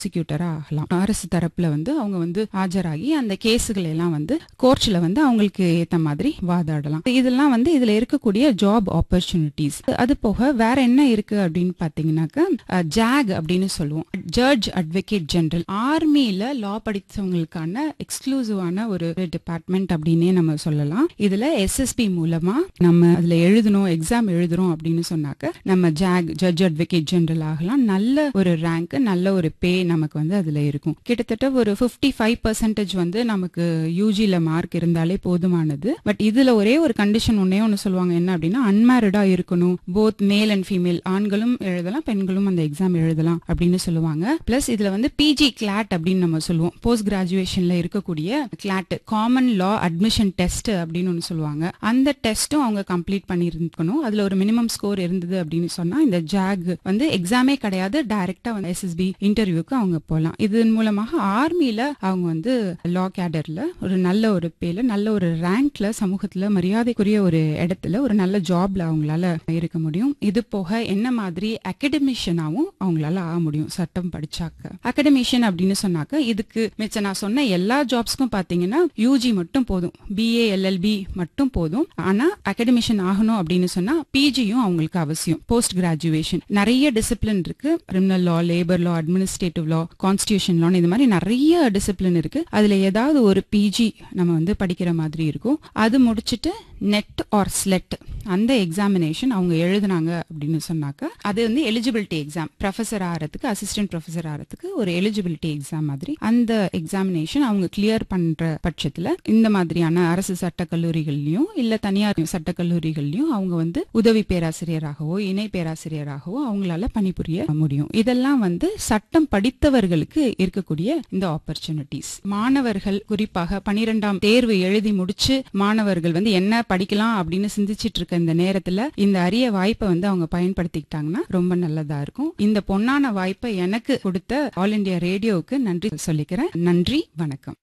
ப்ராசிக்யூட்டரா ஆகலாம் அரசு தரப்புல வந்து அவங்க வந்து ஆஜராகி அந்த கேஸுகள் எல்லாம் வந்து கோர்ட்ல வந்து அவங்களுக்கு ஏத்த மாதிரி வாதாடலாம் இதெல்லாம் வந்து இதுல இருக்கக்கூடிய ஜாப் ஆப்பர்ச்சுனிட்டிஸ் அது போக வேற என்ன இருக்கு அப்படின்னு பாத்தீங்கன்னாக்கா ஜாக் அப்படின்னு சொல்லுவோம் ஜட்ஜ் அட்வொகேட் ஜெனரல் ஆர்மியில லா படித்தவங்களுக்கான எக்ஸ்க்ளூசிவான ஒரு டிபார்ட்மெண்ட் அப்படின்னே நம்ம சொல்லலாம் இதுல எஸ்எஸ்பி மூலமா நம்ம அதுல எழுதணும் எக்ஸாம் எழுதுறோம் அப்படின்னு சொன்னாக்க நம்ம ஜாக் ஜட்ஜ் அட்வொகேட் ஜெனரல் ஆகலாம் நல்ல ஒரு ரேங்க் நல்ல ஒரு பே நமக்கு வந்து அதுல இருக்கும் கிட்டத்தட்ட ஒரு 55% ஃபைவ் பர்சன்டேஜ் வந்து நமக்கு யூஜில மார்க் இருந்தாலே போதுமானது பட் இதுல ஒரே ஒரு கண்டிஷன் ஒன்னே ஒன்னு சொல்லுவாங்க என்ன அப்படின்னா அன்மேரிடா இருக்கணும் போத் மேல் அண்ட் ஃபீமேல் ஆண்களும் எழுதலாம் பெண்களும் அந்த எக்ஸாம் எழுதலாம் அப்படின்னு சொல்லுவாங்க பிளஸ் இதுல வந்து பிஜி கிளாட் அப்படின்னு நம்ம சொல்லுவோம் போஸ்ட் கிராஜுவேஷன்ல இருக்கக்கூடிய CLAT common law admission test அப்படின்னு ஒன்னு சொல்லுவாங்க அந்த டெஸ்ட்டும் அவங்க கம்ப்ளீட் பண்ணியிருக்கணும் அதுல ஒரு மினிமம் ஸ்கோர் இருந்தது அப்படின்னு சொன்னா இந்த ஜாக் வந்து எக்ஸாமே கிடையாது டைரக்டா வந்து எஸ்எஸ்பி இன்டர்வியூக்கு அவங்க போகலாம் இதன் மூலமாக ஆர்மியில அவங்க வந்து லா கேடர்ல ஒரு நல்ல ஒரு பேல நல்ல ஒரு ரேங்க்ல சமூகத்துல மரியாதைக்குரிய ஒரு இடத்துல ஒரு நல்ல ஜாப்ல அவங்களால இருக்க முடியும் இது போக என்ன மாதிரி அகடமிஷியனாவும் அவங்களால ஆக முடியும் சட்டம் படிச்சாக்க அகடமிஷியன் அப்படின்னு சொன்னாக்க இதுக்கு மிச்ச நான் சொன்ன எல்லா ஜாப்ஸ்க்கும் பாத்தீங்கன்னா யூஜி மட்டும் போதும் பிஏ எல்எல்பி மட்டும் போதும் ஆனா அகடமிஷியன் ஆகணும் அப்படின்னு சொன்னா பிஜியும் அவங்களுக்கு அவசியம் போஸ்ட் கிராஜுவேஷன் நிறைய டிசிப்ளின் இருக்கு criminal law labour law administrative law constitution law இது மாதிரி நிறைய டிசிப்ளின் இருக்கு அதுல ஏதாவது ஒரு பிஜி நம்ம வந்து படிக்கிற மாதிரி இருக்கும் அது முடிச்சிட்டு நெட் ஆர் ஸ்லெட் அந்த எக்ஸாமினேஷன் அவங்க எழுதுனாங்க அப்படின்னு சொன்னாக்க அது வந்து எலிஜிபிலிட்டி எக்ஸாம் ப்ரொஃபசர் ஆகிறதுக்கு அசிஸ்டன்ட் ப்ரொஃபசர் ஆகிறதுக்கு ஒரு எலிஜிபிலிட்டி எக்ஸாம் மாதிரி அந்த எக்ஸாமினேஷன் அவங்க கிளியர் பண்ற பட்சத்துல இந்த மாதிரியான அரசு சட்ட கல்லூரிகள்லயும் இல்ல தனியார் சட்ட கல்லூரிகள்லயும் அவங்க வந்து உதவி பேராசிரியராகவோ இணை பேராசிரியராகவோ அவங்களால பணிபுரிய முடியும் இதெல்லாம் வந்து சட்டம் படித்தவர்களுக்கு இருக்கக்கூடிய இந்த ஆப்பர்ச்சுனிட்டிஸ் மாணவர்கள் குறிப்பாக பனிரெண்டாம் தேர்வு எழுதி முடிச்சு மாணவர்கள் வந்து என்ன படிக்கலாம் அப்படின்னு சிந்திச்சிட்டு இருக்க இந்த நேரத்துல இந்த அரிய வாய்ப்பை வந்து அவங்க பயன்படுத்திக்கிட்டாங்கன்னா ரொம்ப நல்லதா இருக்கும் இந்த பொன்னான வாய்ப்பை எனக்கு கொடுத்த ஆல் இண்டியா ரேடியோவுக்கு நன்றி சொல்லிக்கிறேன் நன்றி வணக்கம்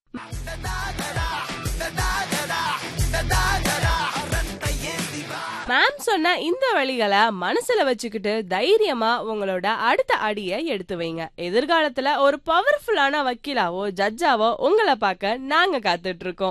மேம் சொன்ன இந்த வழிகளை மனசுல வச்சுக்கிட்டு தைரியமா உங்களோட அடுத்த அடியை எடுத்து வைங்க எதிர்காலத்துல ஒரு பவர்ஃபுல்லான வக்கீலாவோ ஜட்ஜாவோ உங்களை பார்க்க நாங்க காத்துட்டு இருக்கோம்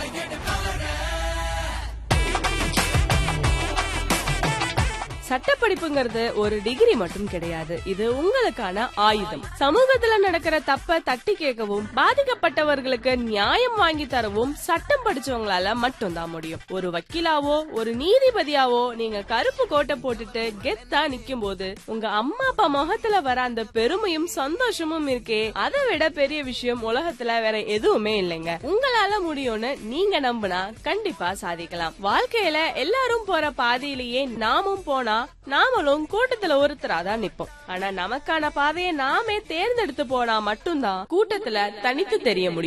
சட்டப்படிப்புங்கிறது ஒரு டிகிரி மட்டும் கிடையாது இது உங்களுக்கான ஆயுதம் சமூகத்துல நடக்கிற தப்ப தட்டி கேட்கவும் பாதிக்கப்பட்டவர்களுக்கு நியாயம் வாங்கி தரவும் சட்டம் படிச்சவங்களால மட்டும்தான் முடியும் ஒரு வக்கீலாவோ ஒரு நீதிபதியாவோ நீங்க கருப்பு கோட்டை போட்டுட்டு கெத்தா நிக்கும் போது உங்க அம்மா அப்பா முகத்துல வர அந்த பெருமையும் சந்தோஷமும் இருக்கே அதை விட பெரிய விஷயம் உலகத்துல வேற எதுவுமே இல்லைங்க உங்களால முடியும்னு நீங்க நம்பினா கண்டிப்பா சாதிக்கலாம் வாழ்க்கையில எல்லாரும் போற பாதையிலேயே நாமும் போனா நாமளும் கூட்டத்துல ஒருத்தராதான் நிப்போம் ஆனா நமக்கான பாதையை நாமே தேர்ந்தெடுத்து போனா மட்டும்தான் கூட்டத்துல தனித்து தெரிய முடியும்